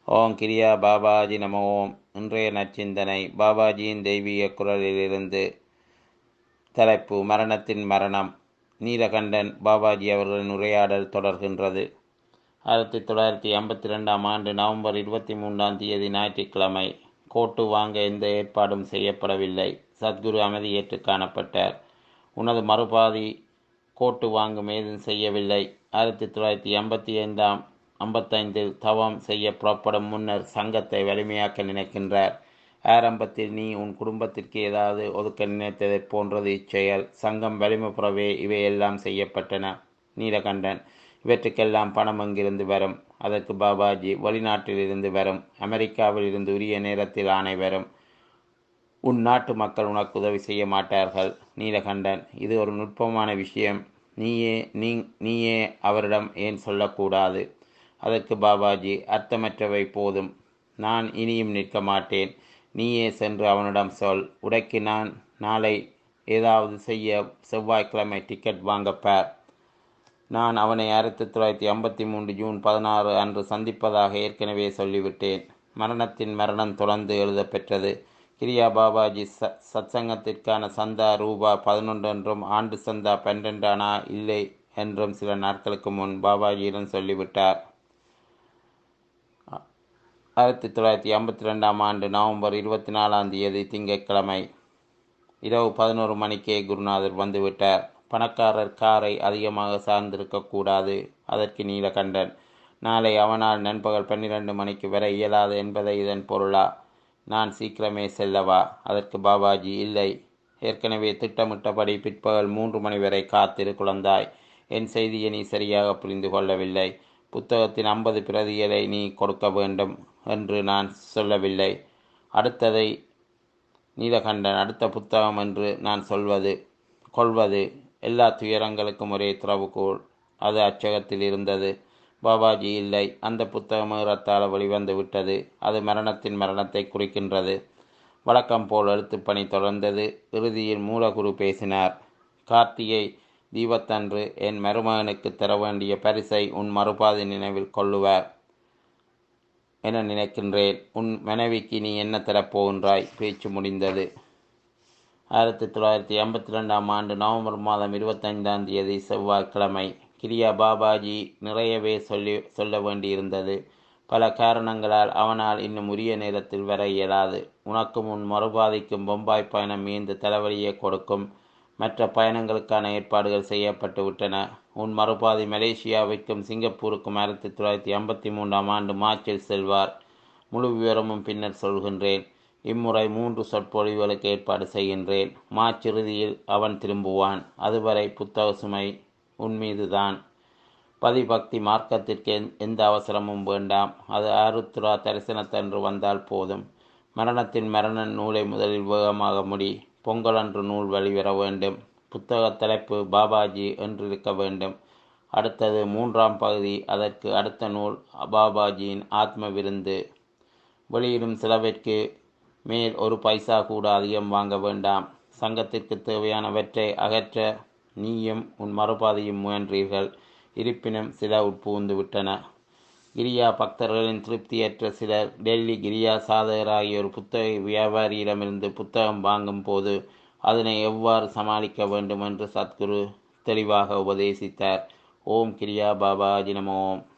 ஓம் கிரியா பாபாஜி நம ஓம் இன்றைய நச்சிந்தனை பாபாஜியின் தெய்வீக குரலிலிருந்து தலைப்பு மரணத்தின் மரணம் நீலகண்டன் பாபாஜி அவர்களின் உரையாடல் தொடர்கின்றது ஆயிரத்தி தொள்ளாயிரத்தி ஐம்பத்தி ரெண்டாம் ஆண்டு நவம்பர் இருபத்தி மூன்றாம் தேதி ஞாயிற்றுக்கிழமை கோட்டு வாங்க எந்த ஏற்பாடும் செய்யப்படவில்லை சத்குரு அமைதியேற்று காணப்பட்டார் உனது மறுபாதி கோட்டு வாங்கும் ஏதும் செய்யவில்லை ஆயிரத்தி தொள்ளாயிரத்தி ஐம்பத்தி ஐந்தாம் ஐம்பத்தைந்தில் தவம் செய்ய புறப்படும் முன்னர் சங்கத்தை வலிமையாக்க நினைக்கின்றார் ஆரம்பத்தில் நீ உன் குடும்பத்திற்கு ஏதாவது ஒதுக்க நினைத்ததைப் போன்றது இச்செயல் சங்கம் வலிமை புறவே இவையெல்லாம் செய்யப்பட்டன நீலகண்டன் இவற்றுக்கெல்லாம் பணம் எங்கிருந்து வரும் அதற்கு பாபாஜி வெளிநாட்டிலிருந்து வரும் அமெரிக்காவில் இருந்து உரிய நேரத்தில் ஆணை வரும் உன் நாட்டு மக்கள் உனக்கு உதவி செய்ய மாட்டார்கள் நீலகண்டன் இது ஒரு நுட்பமான விஷயம் நீயே நீ நீயே அவரிடம் ஏன் சொல்லக்கூடாது அதற்கு பாபாஜி அர்த்தமற்றவை போதும் நான் இனியும் நிற்க மாட்டேன் நீயே சென்று அவனிடம் சொல் உடைக்கு நான் நாளை ஏதாவது செய்ய செவ்வாய்க்கிழமை டிக்கெட் வாங்கப்பார் நான் அவனை ஆயிரத்தி தொள்ளாயிரத்தி ஐம்பத்தி மூன்று ஜூன் பதினாறு அன்று சந்திப்பதாக ஏற்கனவே சொல்லிவிட்டேன் மரணத்தின் மரணம் தொடர்ந்து எழுதப்பெற்றது கிரியா பாபாஜி ச சத்சங்கத்திற்கான சந்தா ரூபா பதினொன்று என்றும் ஆண்டு சந்தா பன்னிரெண்டு அணா இல்லை என்றும் சில நாட்களுக்கு முன் பாபாஜியிடம் சொல்லிவிட்டார் ஆயிரத்தி தொள்ளாயிரத்தி ஐம்பத்தி ரெண்டாம் ஆண்டு நவம்பர் இருபத்தி நாலாம் தேதி திங்கட்கிழமை இரவு பதினோரு மணிக்கே குருநாதர் வந்துவிட்டார் பணக்காரர் காரை அதிகமாக சார்ந்திருக்கக்கூடாது அதற்கு நீலகண்டன் நாளை அவனால் நண்பகல் பன்னிரண்டு மணிக்கு வர இயலாது என்பதை இதன் பொருளா நான் சீக்கிரமே செல்லவா அதற்கு பாபாஜி இல்லை ஏற்கனவே திட்டமிட்டபடி பிற்பகல் மூன்று மணி வரை காத்திரு குழந்தாய் என் செய்தியை நீ சரியாக புரிந்து கொள்ளவில்லை புத்தகத்தின் ஐம்பது பிரதிகளை நீ கொடுக்க வேண்டும் என்று நான் சொல்லவில்லை அடுத்ததை நீலகண்டன் அடுத்த புத்தகம் என்று நான் சொல்வது கொள்வது எல்லா துயரங்களுக்கும் ஒரே திறவுகோள் அது அச்சகத்தில் இருந்தது பாபாஜி இல்லை அந்த புத்தகம் ஏறத்தாழ வெளிவந்து விட்டது அது மரணத்தின் மரணத்தை குறிக்கின்றது வழக்கம் போல் எழுத்துப்பணி தொடர்ந்தது இறுதியில் மூலகுரு பேசினார் கார்த்திகை தீபத்தன்று என் மருமகனுக்கு தர வேண்டிய பரிசை உன் மறுபாதி நினைவில் கொள்ளுவார் என நினைக்கின்றேன் உன் மனைவிக்கு நீ என்ன தரப்போகின்றாய் பேச்சு முடிந்தது ஆயிரத்தி தொள்ளாயிரத்தி ஐம்பத்தி ரெண்டாம் ஆண்டு நவம்பர் மாதம் இருபத்தைந்தாம் தேதி செவ்வாய்க்கிழமை கிரியா பாபாஜி நிறையவே சொல்லி சொல்ல வேண்டியிருந்தது பல காரணங்களால் அவனால் இன்னும் உரிய நேரத்தில் வர இயலாது உனக்கும் உன் மறுபாதிக்கும் பொம்பாய் பயணம் மீந்து தலைவலியை கொடுக்கும் மற்ற பயணங்களுக்கான ஏற்பாடுகள் செய்யப்பட்டு விட்டன உன் மறுபாதி மலேசியாவிற்கும் சிங்கப்பூருக்கும் ஆயிரத்தி தொள்ளாயிரத்தி ஐம்பத்தி மூன்றாம் ஆண்டு மார்ச்சில் செல்வார் முழு விவரமும் பின்னர் சொல்கின்றேன் இம்முறை மூன்று சொற்பொழிவுகளுக்கு ஏற்பாடு செய்கின்றேன் மார்ச் இறுதியில் அவன் திரும்புவான் அதுவரை புத்தக சுமை உன்மீதுதான் பதிபக்தி மார்க்கத்திற்கு எந்த அவசரமும் வேண்டாம் அது ஆருத்ரா தரிசனத்தன்று வந்தால் போதும் மரணத்தின் மரண நூலை முதலில் வேகமாக முடி பொங்கல் அன்று நூல் வெளிவர வேண்டும் புத்தக தலைப்பு பாபாஜி என்றிருக்க வேண்டும் அடுத்தது மூன்றாம் பகுதி அதற்கு அடுத்த நூல் பாபாஜியின் ஆத்ம விருந்து வெளியிடும் சிலவிற்கு மேல் ஒரு பைசா கூட அதிகம் வாங்க வேண்டாம் சங்கத்திற்கு தேவையானவற்றை அகற்ற நீயும் உன் மறுபாதையும் முயன்றீர்கள் இருப்பினும் சில உட்புகுந்து விட்டன கிரியா பக்தர்களின் திருப்தியற்ற சிலர் டெல்லி கிரியா சாதகராகிய ஒரு புத்தக வியாபாரியிடமிருந்து புத்தகம் வாங்கும் போது அதனை எவ்வாறு சமாளிக்க வேண்டும் என்று சத்குரு தெளிவாக உபதேசித்தார் ஓம் கிரியா பாபாஜி நமோம்